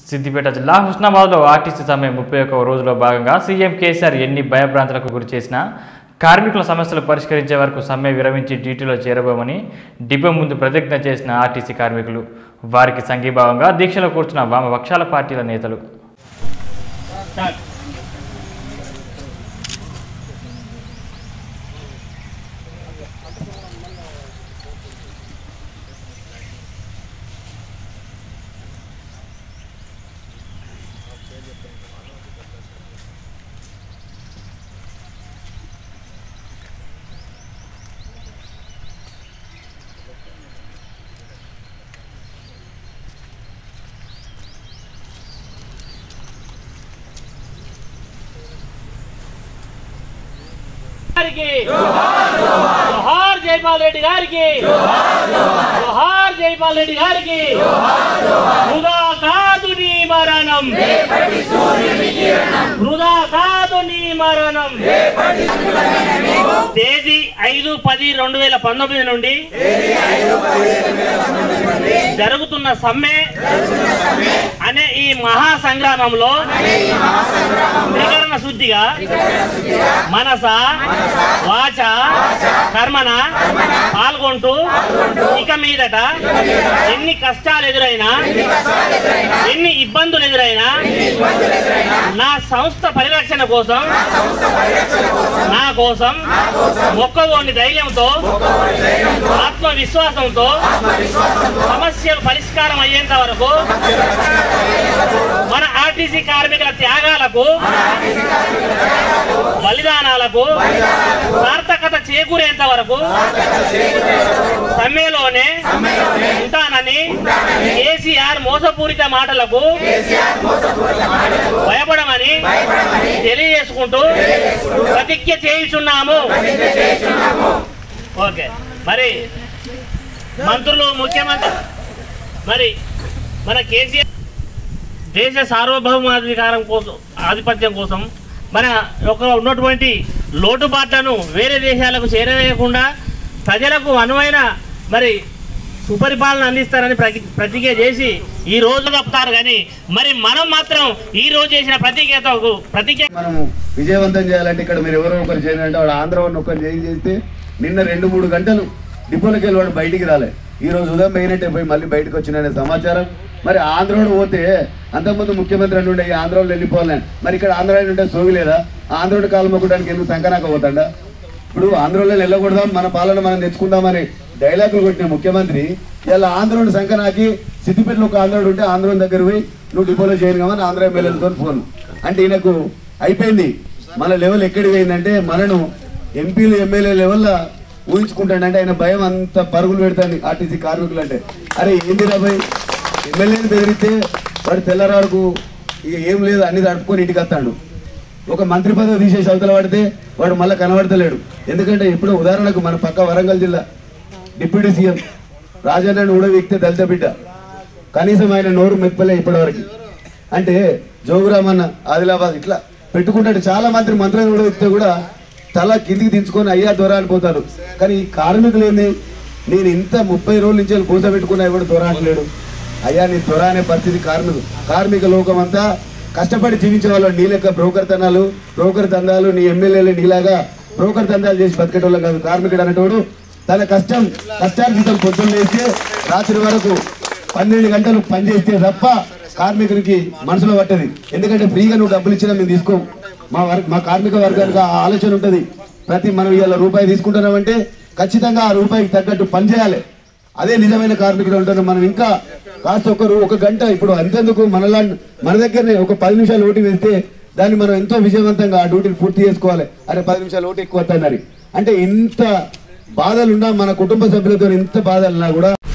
సిద్దిపేట జిల్లా హుస్నాబాద్లో ఆర్టీసీ సమ్మె ముప్పై ఒక్క రోజులో భాగంగా సీఎం కేసీఆర్ ఎన్ని భయభ్రాంతులకు గురి చేసినా కార్మికుల సమస్యలు పరిష్కరించే వరకు సమ్మె విరమించి డ్యూటీలో చేరబోమని డిపో ముందు ప్రతిజ్ఞ చేసిన ఆర్టీసీ కార్మికులు వారికి సంఘీభావంగా దీక్షలో కూర్చున్న వామపక్షాల పార్టీల నేతలు గారికి జోహార్ జైపాల్ రెడ్డి గారికి జోహార్ జైపాల్ రెడ్డి గారికి వృధా కాదు నీ మరణం వృధా కాదు నీ మరణం తేదీ ఐదు పది రెండు వేల పంతొమ్మిది నుండి జరుగుతున్న సమ్మె అనే ఈ మహా సంగ్రామంలో త్రికరణ శుద్ధిగా మనస వాచ కర్మన పాల్గొంటూ ఇక మీదట ఎన్ని కష్టాలు ఎదురైనా ఎన్ని ఇబ్బందులు ఎదురైనా నా సంస్థ పరిరక్షణ కోసం నా కోసం మొక్కవోని ధైర్యంతో ఆత్మవిశ్వాసంతో సమస్యలు పరిష్కారం అయ్యేంత వరకు మన ఆర్టీసీ కార్మికుల త్యాగాలకు బలిదానాలకు సార్థకత చేకూరేంత వరకు సమ్మెలోనే ఉంటానని కేసీఆర్ మోసపూరిత మాటలకు భయపడమని తెలియజేసుకుంటూ ప్రతిజ్ఞ చేయుచున్నాము ఓకే మరి మంత్రులు ముఖ్యమంత్రి మరి మన కేసీఆర్ దేశ సార్వభౌమాధికారం కోసం ఆధిపత్యం కోసం మన ఒక ఉన్నటువంటి లోటుబాట్లను వేరే దేశాలకు చేరవేయకుండా ప్రజలకు అనువైన మరి సుపరిపాలన అందిస్తారని ప్రతి ప్రతిజ్ఞ చేసి ఈ రోజు తప్పుతారు కానీ మరి మనం మాత్రం ఈ రోజు చేసిన ప్రతిజ్ఞతకు ప్రతిజ్ఞ మనము విజయవంతం చేయాలంటే ఇక్కడ మీరు ఎవరో ఒకరు చేయాలంటే వాడు ఆంధ్ర వాడిని ఒకరు చేంజ్ చేస్తే నిన్న రెండు మూడు గంటలు డిపోలోకి వెళ్ళి వాడు బయటికి రాలే ఈ రోజు ఉదయం పోయినట్టే పోయి మళ్ళీ బయటకు వచ్చిన సమాచారం మరి ఆంధ్రోడు పోతే అంతకుముందు ముఖ్యమంత్రి అని ఉండే ఈ ఆంధ్రోళ్ళు వెళ్ళిపోవాలని మరి ఇక్కడ ఆంధ్ర అని ఉంటే సోవి లేదా ఆంధ్రోడు కాలు మొక్కడానికి ఎందుకు సంకనాక పోతాడా ఇప్పుడు ఆంధ్రలో వెళ్ళకూడదాం మన పాలన మనం తెచ్చుకుందామని డైలాగులు కొట్టిన ముఖ్యమంత్రి ఇలా ఆంధ్రోని సంకనాకి సిద్దిపేటలో ఒక ఆంధ్రోడు ఉంటే ఆంధ్రోని దగ్గర పోయి నువ్వు డిపోలో చేయను కామని ఆంధ్ర ఎమ్మెల్యేలతో ఫోన్ అంటే ఈయనకు అయిపోయింది మన లెవెల్ ఎక్కడికి పోయిందంటే మనను ఎంపీలు ఎమ్మెల్యే లెవెల్లో ఊహించుకుంటాడంటే ఆయన భయం అంత పరుగులు పెడతాను ఆర్టీసీ కార్మికులు అంటే అరే ఏంది రాబాయ్ ఎమ్మెల్యేని బెదిరిస్తే వాడు తెల్లరాడుకు ఇక ఏం లేదు అన్ని తడుపుకొని ఇంటికి వస్తాడు ఒక మంత్రి పదవి తీసేసి అవతల పడితే వాడు మళ్ళీ కనబడతలేడు ఎందుకంటే ఇప్పుడు ఉదాహరణకు మన పక్క వరంగల్ జిల్లా డిప్యూటీ సీఎం రాజన్నను ఊడవెక్కితే దళిత బిడ్డ కనీసం ఆయన నోరు మెప్పలే ఇప్పటివరకు అంటే జోగురామన్న ఆదిలాబాద్ ఇట్లా పెట్టుకుంటాడు చాలా మంత్రి మంత్రులను ఊడవెక్కితే కూడా తల కిందికి దించుకొని అయ్యా దొర అనిపోతారు కానీ ఈ కార్మికులు ఏంది నేను ఇంత ముప్పై రోజుల నుంచి కూర్చోబెట్టుకున్నా ఎవడు దొర అంటలేడు అయ్యా నీ దొర అనే పరిస్థితి కార్మికులు కార్మిక లోకం అంతా కష్టపడి జీవించే వాళ్ళు నీ లెక్క బ్రోకర్ తనాలు బ్రోకర్ దందాలు నీ ఎమ్మెల్యేలు నీలాగా బ్రోకర్ దందాలు చేసి బతికేటోళ్ళం కాదు కార్మికుడు అనేటోడు తన కష్టం కష్టార్జితం పొద్దున్న లేస్తే రాత్రి వరకు పన్నెండు గంటలు పనిచేస్తే తప్ప కార్మికునికి మనసులో పట్టది ఎందుకంటే ఫ్రీగా నువ్వు డబ్బులు ఇచ్చినా మేము తీసుకో మా వర్ మా కార్మిక వర్గానికి ఆ ఆలోచన ఉంటుంది ప్రతి మనం ఇవాళ రూపాయి తీసుకుంటున్నామంటే ఖచ్చితంగా ఆ రూపాయికి తగ్గట్టు పని చేయాలి అదే నిజమైన కార్మికుడు ఉంటారు మనం ఇంకా కాస్త ఒకరు ఒక గంట ఇప్పుడు అంతెందుకు మనలా మన దగ్గరనే ఒక పది నిమిషాలు ఓటు వేస్తే దాన్ని మనం ఎంతో విజయవంతంగా ఆ డ్యూటీని పూర్తి చేసుకోవాలి అరే పది నిమిషాలు ఓటు ఎక్కువ వస్తుందని అంటే ఇంత బాధలున్నా మన కుటుంబ సభ్యులతో ఇంత బాధలున్నా కూడా